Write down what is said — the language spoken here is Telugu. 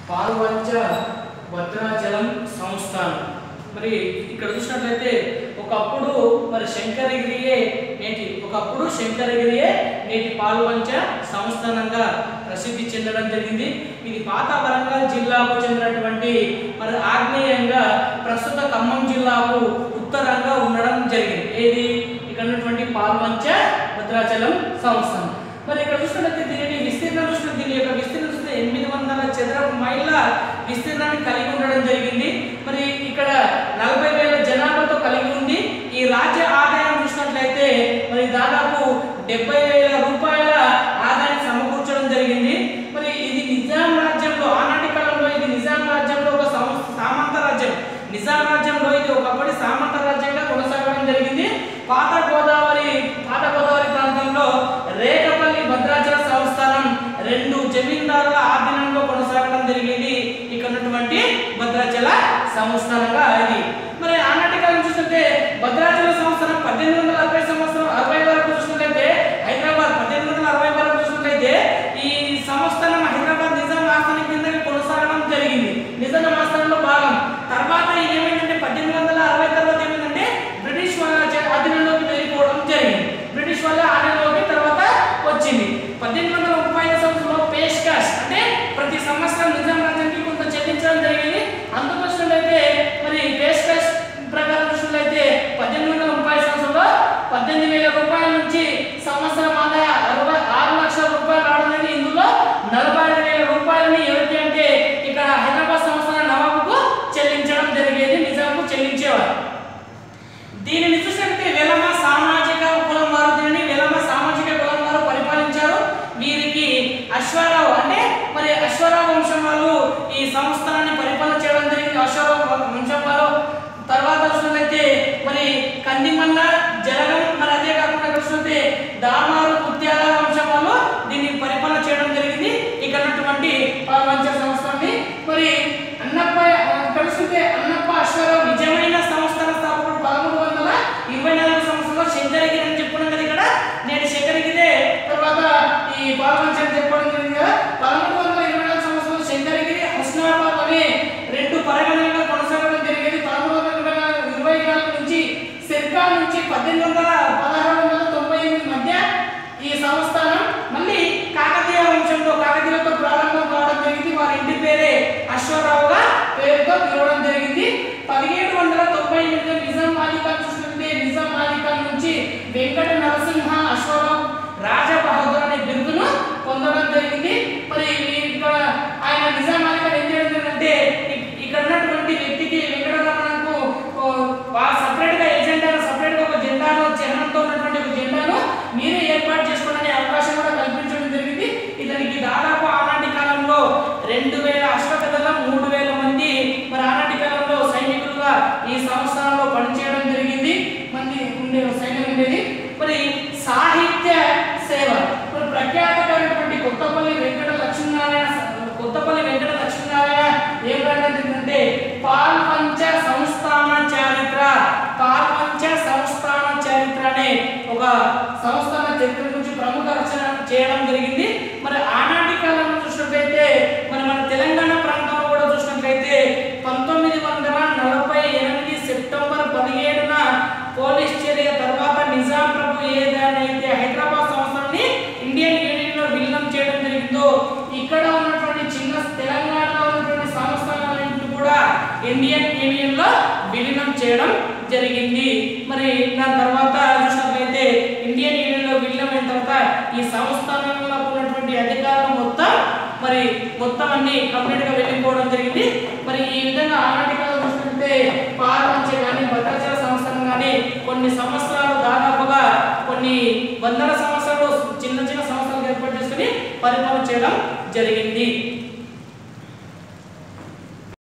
పాల్వంచ భద్రాచలం సంస్థానం మరి ఇక్కడ చూసినట్లయితే ఒకప్పుడు మరి శంకరగిరియే నేటి ఒకప్పుడు శంకరగిరియే నేటి పాల్వంచ సంస్థానంగా ప్రసిద్ధి చెందడం జరిగింది ఇది పాత వరంగల్ జిల్లాకు చెందినటువంటి మరి ఆగ్నేయంగా ప్రస్తుత ఖమ్మం జిల్లాకు ఉత్తరంగా ఉండడం జరిగింది ఏది ఇక్కడ ఉన్నటువంటి పాల్వంచ భద్రాచలం సంస్థానం మరి ఇక్కడ చూసినట్లయితే దీనిని విస్తీర్ణం చూసిన దీని యొక్క విస్తీర్ణం చూస్తే ఎనిమిది వందల చదరపు మైళ్ళ విస్తీర్ణాన్ని కలిగి ఉండడం జరిగింది మరి ఇక్కడ నలభై వేల జనాభాతో కలిగి ఉంది ఈ రాజ్య ఆదాయం చూసినట్లయితే మరి దాదాపు డెబ్బై వేల రూపాయల ఆదాయాన్ని సమకూర్చడం జరిగింది మరి ఇది నిజాం రాజ్యంలో ఆనాటి కాలంలో ఇది నిజాం రాజ్యంలో ఒక సం- సామంత రాజ్యం నిజాం రాజ్యంలో ఇది ఒకప్పటి సామంత రాజ్యంగా కొనసాగడం జరిగింది పాత గోదావరి పాత గోదావరి ప్రాంతంలో రేకపల్లి భద్రాచల సంస్థానం రెండు జమీందారుల ఆధీనంలో కొనసాగడం జరిగింది ఇక్కడ ఉన్నటువంటి భద్రాచల సంస్థానంగా ఇది మరి ఆనాటి కాలం చూస్తుంటే భద్రాచల సంస్థానం పద్దెనిమిది వందల అరవై సంవత్సరం అరవై వరకు చూసినట్లయితే హైదరాబాద్ పద్దెనిమిది వందల అరవై వరకు చూసినట్లయితే ఈ సంస్థానం హైదరాబాద్ నిజాం ఆస్థానం కింద కొనసాగడం జరిగింది నిజాం ఆస్థానంలో భాగం తర్వాత ఇది ఏమైందంటే పద్దెనిమిది వందల అరవై తర్వాత ఏమైందంటే బ్రిటిష్ వాళ్ళ చే- అధీనంలోకి వెళ్ళిపోవడం జరిగింది బ్రిటిష్ వాళ్ళ ఆధీనంలోకి తర్వాత వచ్చింది పద్దెనిమిది వందల ముప్పై ఐదు సంవత్సరంలో పేష్కాష్ అంటే ప్రతి సంవత్సరం నిజాం రాజ్యానికి కొంత చెల్లించడం జరిగింది అందుకు చూసినట్లయితే మరి పేష్కాష్ ప్రకారం చూసినట్లయితే పద్దెనిమిది వందల ముప్పై ఐదు సంవత్సరంలో పద్దెనిమిది వేల రూపాయల నుంచి సంవత్సరం ఆదాయ అరవై ఆరు లక్షల రూపాయలు రావడం అనేది ఇందులో నలభై ఐదు వేల రూపాయలని ఎవరికి అంటే ఇక్కడ హైదరాబాద్ సంస్థాన నవాబుకు చెల్లించడం జరిగేది నిజాంకు చెల్లించేవారు దీనిని చూసినట్లయితే వెలమ సామాజిక కులం వారు దీనిని వెలమ సామాజిక కులం వారు పరిపాలించారు వీరికి అశ్వారావు అంటే మరి అశ్వారావు వంశం వాళ్ళు ఈ సంస్థానాన్ని పరిపాలన చేయడం జరిగింది అశ్వారావు వంశం వారు తర్వాత చూసినట్లయితే మరి కందిమల్ల జలగం మరి అదే కాకుండా చూసినట్లయితే దామారు ముత్యాల వంశం వాళ్ళు దీన్ని పరిపాలన చేయడం జరిగింది ఇక్కడ ఉన్నటువంటి పాల్వంచ సంస్థని మరి అన్నప్ప కలిసితే అన్నప్ప అశ్వారావు నిజమైన సంస్థల స్థాపకుడు పదమూడు వందల ఇరవై నాలుగు సంవత్సరంలో శంకరగిరి అని చెప్పుకున్నాం కదా ఇక్కడ నేను శంకరగిరే తర్వాత ఈ పాల్వంచ అని చెప్పడం జరిగింది కదా పదమూడు వందల ఇరవై నాలుగు సంవత్సరంలో శంకరగిరి హస్నాబాద్ అనే రెండు పరగణంగా కొనసాగడం జరిగేది పదమూడు వందల ఇరవై నాలుగు ఇరవై నాలుగు నుంచి సెర్కా నుంచి పద్దెనిమిది వందల పదహారు వందల తొంభై ఎనిమిది మధ్య ఈ సంస్థానం మళ్ళీ కాకతీయ వంశంలో కాకతీయులతో ప్రారంభం కావడం జరిగింది వారి ఇంటి పేరే అశ్వరావుగా పేరుతో పిలవడం జరిగింది పదిహేడు వందల తొంభై ఎనిమిదిలో నిజాం మాలికాన్ చూసుకుంటే నిజాం మాలికాన్ నుంచి వెంకట నరసింహ అశ్వరావు రాజబహదూర్ అనే బిరుదును పొందడం జరిగింది మరి ఈ ఇక్కడ ఆయన నిజాం మాలికాన్ ఏం చేయడం జరిగిందంటే ఇ- ఇక్కడ ఉన్నటువంటి వ్యక్తికి వెంకటరమణకు సపరేట్ గా ఎజెండా సపరేట్ గా ఒక జెండాను చిహ్నంతో ఉన్నటువంటి ఒక జెండాను మీరే ఏర్పాటు చేసుకోవడానికి అవకాశం కూడా కల్పించడం జరిగింది ఇతనికి దాదాపు ఆనాటి కాలంలో రెండు వేల అశ్వకథలం మూడు వేల మంది మరి ఆనాటి కాలంలో సైనికులుగా ఈ సంస్థానంలో పనిచేయడం జరిగింది మంది ఉండే సైన్యం ఉండేది మరి సాహిత్య సేవ మరి ప్రఖ్యాతమైనటువంటి కొత్తపల్లి వెంకట లక్ష్మీనారాయణ కొత్తపల్లి వెంకట లక్ష్మీనారాయణ ఏం రాయడం జరిగిందంటే పాల్పంచ సంస్థాన చారిత్ర పాల్పంచ సంస్థాన చరిత్ర అనే ఒక సంస్థాన చరిత్ర గురించి ప్రముఖ రచన చేయడం జరిగింది మరి ఆనాటి కాలంలో చూసినట్లయితే మరి మన తెలంగాణ ప్రాంతంలో కూడా చూసినట్లయితే పంతొమ్మిది వందల నలభై ఎనిమిది సెప్టెంబర్ పదిహేడున పోలీస్ చర్య తర్వాత నిజాం ప్రభు ఏదైతే హైదరాబాద్ సంస్థని ఇండియన్ యూనియన్ లో విలీనం చేయడం జరిగిందో ఇక్కడ ఉన్నటువంటి చిన్న తెలంగాణలో ఉన్నటువంటి సంస్థలన్నింటినీ కూడా ఇండియన్ యూనియన్ లో విలీనం చేయడం జరిగింది మరి దాని తర్వాత చూసినట్లయితే ఇండియన్ యూనియన్ లో విలీనం అయిన తర్వాత ఈ సంస్థానంలో ఉన్నటువంటి అధికారులు మొత్తం మరి మొత్తం అన్ని కంప్లీట్ గా వెళ్ళిపోవడం జరిగింది మరి ఈ విధంగా ఆనాటి కాలం చూసినట్లయితే పాల్వంచ కానీ భద్రాచల సంస్థానం కానీ కొన్ని సంవత్సరాలు దాదాపుగా కొన్ని వందల సంవత్సరాలు చిన్న చిన్న సంవత్సరాలు ఏర్పాటు చేసుకుని పరిపాలన చేయడం జరిగింది